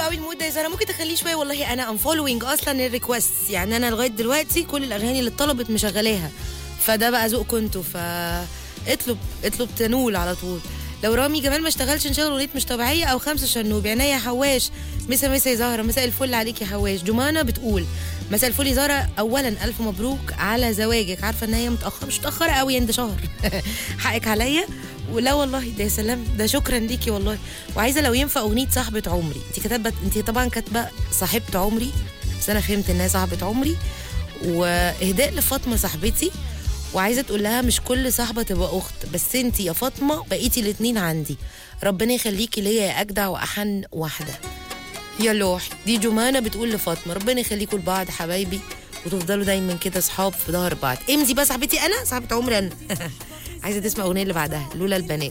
قوي المود ده يا ساره ممكن تخليه شويه والله انا ام فولوينج اصلا الريكوست يعني انا لغايه دلوقتي كل الاغاني اللي اتطلبت مشغلاها فده بقى ذوقكم انتوا ف اطلب اطلب تنول على طول لو رامي جمال ما اشتغلش نشغل اغنيه مش طبيعيه او خمسه شنوب عينيا يا حواش مسا مسا يا زهره مساء الفل عليك يا حواش جمانه بتقول مساء الفل يا زهره اولا الف مبروك على زواجك عارفه ان هي متاخره مش متاخره قوي يعني ده شهر حقك عليا ولا والله ده يا سلام ده شكرا ليكي والله وعايزه لو ينفع اغنيه صاحبه عمري انت كاتبه انت طبعا كاتبه صاحبه عمري بس انا فهمت انها صاحبه عمري واهداء لفاطمه صاحبتي وعايزه تقول لها مش كل صاحبه تبقى اخت بس انت يا فاطمه بقيتي الاتنين عندي ربنا يخليكي ليا يا اجدع واحن واحده يا لوح دي جمانه بتقول لفاطمه ربنا يخليكوا لبعض حبايبي وتفضلوا دايما كده صحاب في ظهر بعض امزي بقى صاحبتي انا صاحبه عمري انا عايزه تسمع الاغنيه اللي بعدها لولا البنات